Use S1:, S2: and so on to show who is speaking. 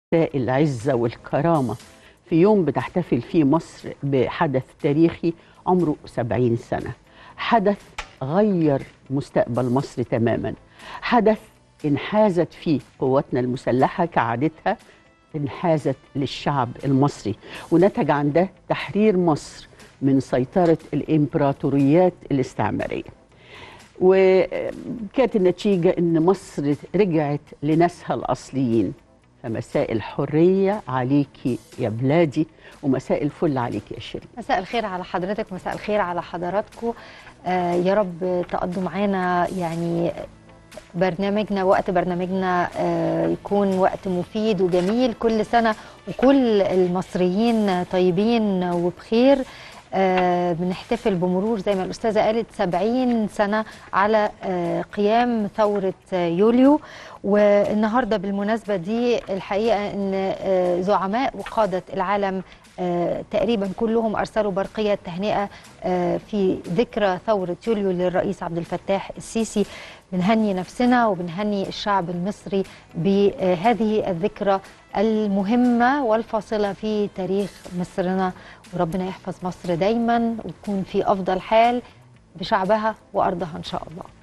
S1: العزة والكرامة في يوم بتحتفل فيه مصر بحدث تاريخي عمره سبعين سنة حدث غير مستقبل مصر تماما حدث انحازت فيه قواتنا المسلحة كعادتها انحازت للشعب المصري ونتج عن ده تحرير مصر من سيطرة الإمبراطوريات الاستعمارية وكانت النتيجة أن مصر رجعت لناسها الأصليين فمساء الحرية عليكي يا بلادي ومساء الفل عليكي يا شيرين
S2: مساء الخير على حضرتك مساء الخير على حضراتكم آه يا رب تقضوا معانا يعني برنامجنا وقت برنامجنا آه يكون وقت مفيد وجميل كل سنة وكل المصريين طيبين وبخير آه بنحتفل بمرور زي ما الأستاذة قالت 70 سنة على آه قيام ثورة يوليو والنهاردة بالمناسبة دي الحقيقة أن آه زعماء وقادة العالم آه تقريبا كلهم ارسلوا برقيه تهنئه آه في ذكرى ثوره يوليو للرئيس عبد الفتاح السيسي بنهني نفسنا وبنهني الشعب المصري بهذه الذكرى المهمه والفاصله في تاريخ مصرنا وربنا يحفظ مصر دايما وتكون في افضل حال بشعبها وارضها ان شاء الله